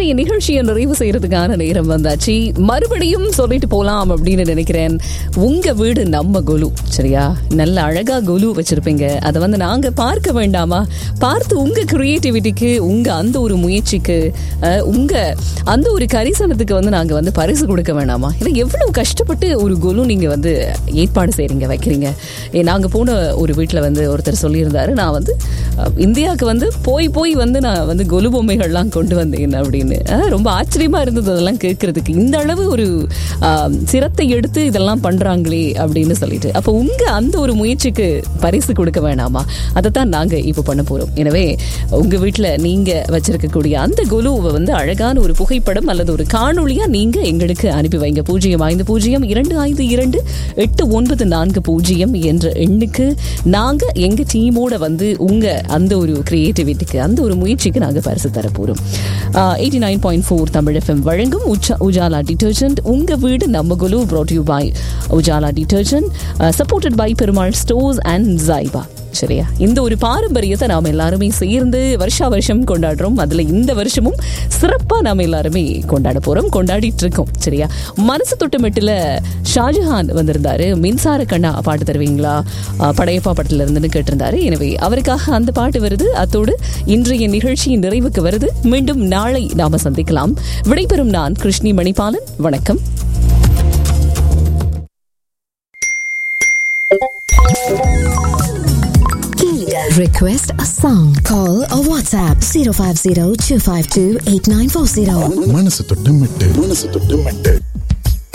இன்றைய நிகழ்ச்சியை நிறைவு செய்யறதுக்கான நேரம் வந்தாச்சு மறுபடியும் சொல்லிட்டு போலாம் அப்படின்னு நினைக்கிறேன் உங்க வீடு நம்ம கொலு சரியா நல்ல அழகா கொலு வச்சிருப்பீங்க அதை வந்து நாங்க பார்க்க வேண்டாமா பார்த்து உங்க கிரியேட்டிவிட்டிக்கு உங்க அந்த ஒரு முயற்சிக்கு அஹ், உங்க அந்த ஒரு கரிசனத்துக்கு வந்து நாங்க வந்து பரிசு கொடுக்க வேண்டாமா ஏன்னா எவ்வளவு கஷ்டப்பட்டு ஒரு கொலு நீங்க வந்து ஏற்பாடு செய்றீங்க வைக்கிறீங்க ஏ, நாங்க போன ஒரு வீட்டில் வந்து ஒருத்தர் சொல்லியிருந்தாரு நான் வந்து அஹ், இந்தியாவுக்கு வந்து போய் போய் வந்து நான் வந்து கொலு பொம்மைகள்லாம் கொண்டு வந்தேன் அப்படின்னு அஹ், ரொம்ப ஆச்சரியமா இருந்தது அதெல்லாம் கேட்கறதுக்கு இந்த அளவு ஒரு ஆஹ், சிரத்தை எடுத்து இதெல்லாம் பண்றாங்களே அப்படின்னு சொல்லிட்டு அப்போ உங்க அந்த ஒரு முயற்சிக்கு பரிசு கொடுக்க வேணாமா அதைத்தான் நாங்க இப்போ பண்ண போறோம் எனவே உங்க வீட்டில் நீங்க வச்சிருக்கக்கூடிய அந்த கொலுவை வந்து அழகான ஒரு புகைப்படம் அல்லது ஒரு காணொளியா நீங்க எங்களுக்கு அனுப்பி வைங்க பூஜ்ஜியம் ஐந்து பூஜ்ஜியம் இரண்டு ஐந்து இரண்டு எட்டு ஒன்பது நான்கு பூஜ்ஜியம் என்ற எண்ணுக்கு நாங்க எங்க டீமோட வந்து உங்க அந்த ஒரு கிரியேட்டிவிட்டிக்கு அந்த ஒரு முயற்சிக்கு நாங்க பரிசு தர போறோம் eighty nine point four Tamil FM வழங்கும் உச்சா உஜாலா டிட்டர்ஜென்ட் உங்க வீடு நம்ம குலு brought you by Ujala detergent supported by Perumal stores and ஜைபா சரியா இந்த ஒரு பாரம்பரியத்தை நாம் எல்லாருமே சேர்ந்து வருஷா வருஷம் கொண்டாடுறோம் அதுல இந்த வருஷமும் சிறப்பா நாம எல்லாருமே கொண்டாட போறோம் கொண்டாடிட்டு இருக்கோம் சரியா மனசு தொட்டுமெட்டுல ஷாஜஹான் வந்திருந்தாரு மின்சார கண்ணா பாட்டு தருவீங்களா அஹ், படையப்பா படத்துல இருந்துன்னு கேட்டிருந்தாரு எனவே அவருக்காக அந்த பாட்டு வருது அத்தோடு இன்றைய நிகழ்ச்சியின் நிறைவுக்கு வருது மீண்டும் நாளை நாம சந்திக்கலாம் விடைபெறும் நான் கிருஷ்ணி மணிபாலன் வணக்கம் Request a song. Call or WhatsApp 050 252 8940. மனசு தொட்டு மெட்டு மனசு தொட்டு மெட்டு